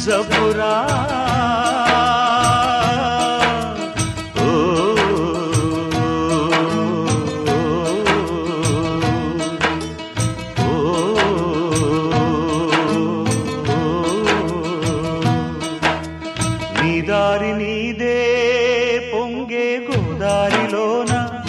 జబురా ఓ, ఓ, నీ దారి నీదే పొంగే గోదారిలోన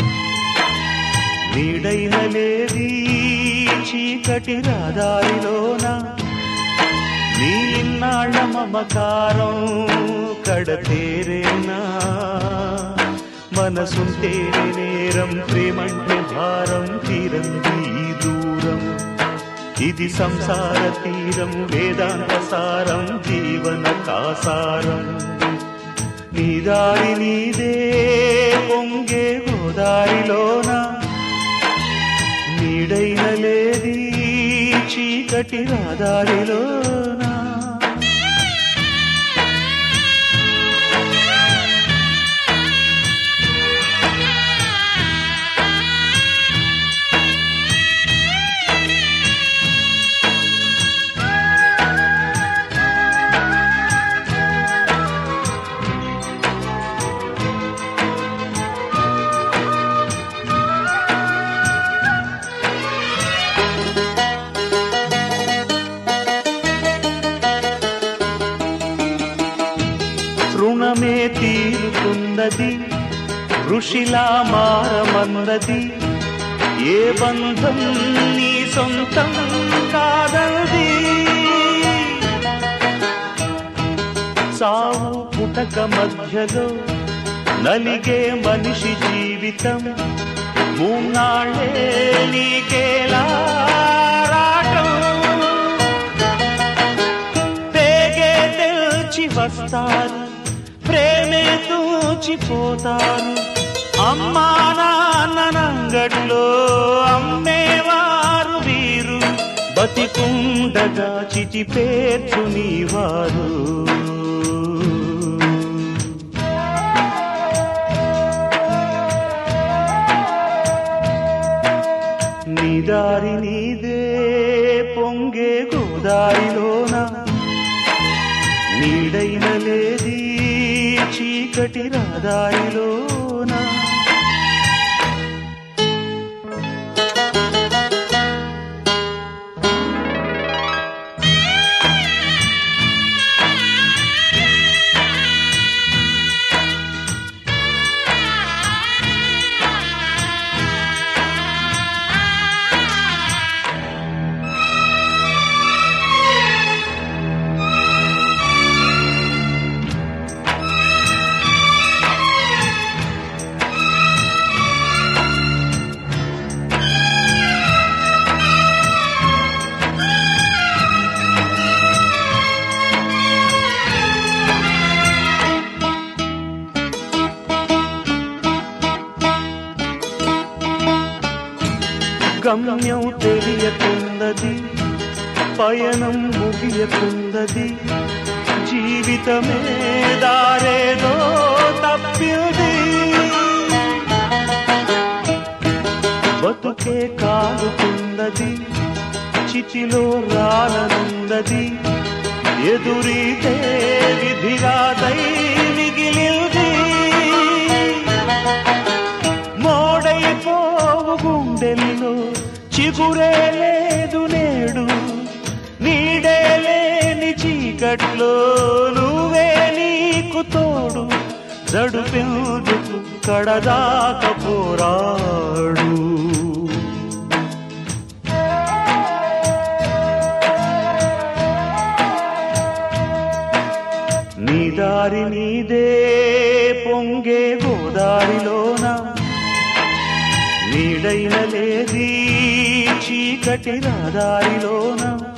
నీడైన లేది చీకటి రాదారిలోన నీ ఇన్నాళ్ళ మమకారం కడతేరేనా మనసుంటేనే నేరం ప్రేమంటే భారం తీరంది ఈ దూరం ఇది సంసార తీరం వేదాంత సారం జీవన కాసారం నీ దారి నీదే పొంగే గోదారిలోన నీడైన లేది చీకటి రాదారిలోనా రుణమే తీరుతున్నది ఋషిలా మారమన్నది ఏ బంధం నీ సొంతం కాదది సావు పుటక మధ్యలో నలిగే మనిషి జీవితం మూన్నాళ్ళే నీకేలా రాటం పేగే తెల్చి వస్తారు ప్రేమే తూచిపోతారు అమ్మా నాన్ననంగట్లో అమ్మేవారు వీరు బతికుండగా చిటి పేర్చు నీవారు నీ దారి నీదే పొంగే గోదారిలోన నీడైన లేది చీకటి రాదారిలోన గమ్యం తెలియకున్నది పయనం ముగియకున్నది జీవితమే దారేదో తప్పింది బతుకే కాలుతున్నది చితిలో రాలనున్నది ఎదురీతే విధిరాదై మిగిలింది మోడైపోవు గుండెల్లో చిగురే లేదు నేడు నీడే లేని చీకట్లో నువ్వే నీకు తోడు జడుపెందుకు కడదాక పోరాడు నీ దారి నీదే పొంగే గోదారిలోన నీడైన లేది చీకటి రాదారిలోన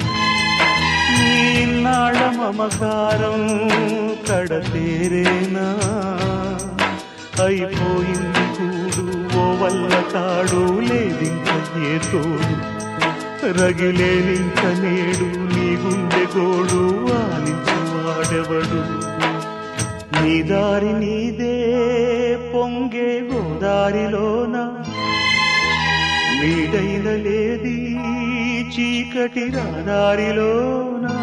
నీనాళ్ళ మమకారం కడతేరేనా అయిపోయింది కూడు ఓ వల్ల తాడు లేదింక ఏ తోడు రగిలేనింక నేడు నీ గుండె గోడు ఆలించువాడెవడు నీ దారి నీదే పొంగే గోదారిలోన నీడైన లేది చీకటి రాదారిలోనా